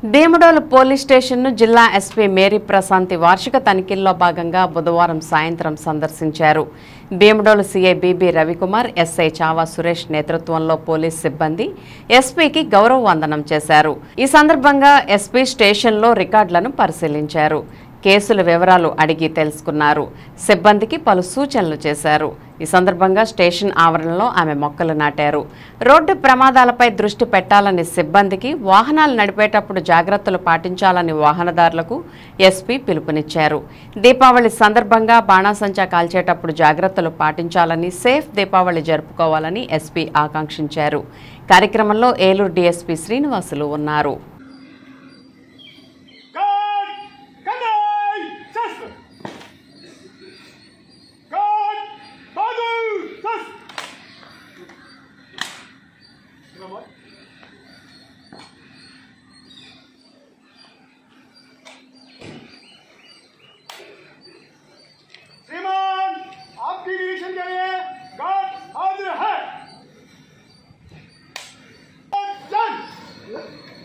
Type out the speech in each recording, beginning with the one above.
భీముడోలు police స్టేషన్ను జిల్లా SP Mary Prashanti వార్షిక తనిఖీల్లో భాగంగా బుధవారం సాయంత్రం సందర్శించారు Bhimadolu CI B B Ravikumar SI Chava Suresh నేతృత్వంలో పోలీస్ సిబ్బంది ఎస్పీకి గౌరవ వందనం చేశారు ఈ సందర్భంగా ఎస్పీ స్టేషన్లో రికార్డులను పరిశీలించారు కేసుల వివరాలు అడిగి తెలుసుకున్నారు సిబ్బందికి పలు సూచనలు చేశారు ఈ సందర్భంగా స్టేషన్ ఆవరణలో ఆమె మొక్కలు నాటారు రోడ్డు ప్రమాదాలపై దృష్టి పెట్టాలని సిబ్బందికి వాహనాలు నడిపేటప్పుడు జాగ్రత్తలు పాటించాలని వాహనదారులకు ఎస్పీ పిలుపునిచ్చారు దీపావళి సందర్భంగా బాణాసంచా కాల్చేటప్పుడు జాగ్రత్తలు పాటించాలని సేఫ్ దీపావళి జరుపుకోవాలని ఎస్పీ ఆకాంక్షించారు కార్యక్రమంలో ఏలూరు డీఎస్పీ శ్రీనివాసులు ఉన్నారు God! Kanai! Sas! God! Badu! Sas! श्रीमान आपकी निरीक्षण के लिए गार्ड हाजिर है Done!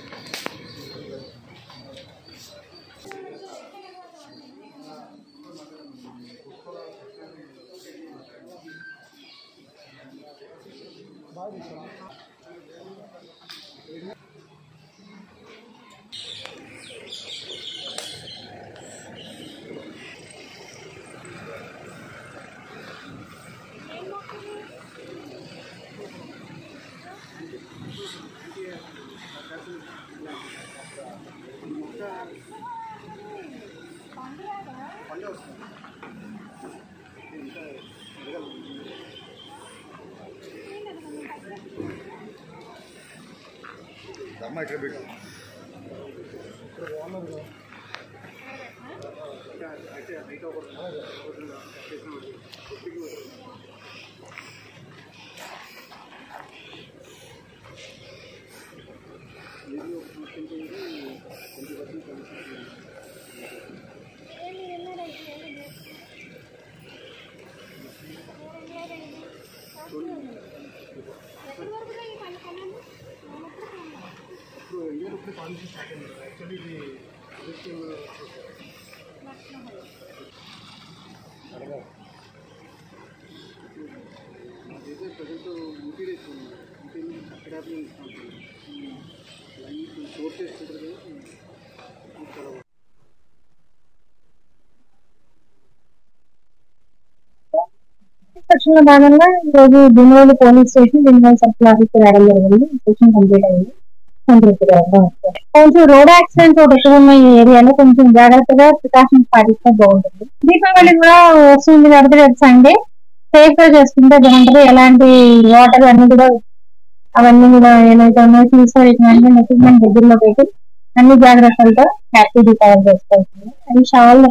సెక్షన్ లో భాగంగా ఈ రోజు దినవాళ్ళు పోలీస్ స్టేషన్ దినవాళ్ళు సర్కిల్ ఆఫీస్ రావడం జరిగింది స్టేషన్ కంప్లీట్ అయింది సంతృప్తిగా కొంచెం రోడ్ యాక్సిడెంట్స్ ఒకటి ఎక్కువ ఉన్న ఈ ఏరియాలో కొంచెం జాగ్రత్తగా ప్రికాషన్స్ పాటిస్తే బాగుంటుంది దీపావళి కూడా వస్తుంది కాబట్టి రేపు సండే సేఫ్ గా చేసుకుంటే బాగుంటుంది ఎలాంటి వాటర్ అన్ని కూడా అవన్నీ కూడా ఏదైతే ఉన్నాయో తీసుకొని అన్ని ఎక్విప్మెంట్ దగ్గరలో పెట్టి అన్ని జాగ్రత్తలతో హ్యాపీ దీపావళి చేసుకోవచ్చు అది షాల్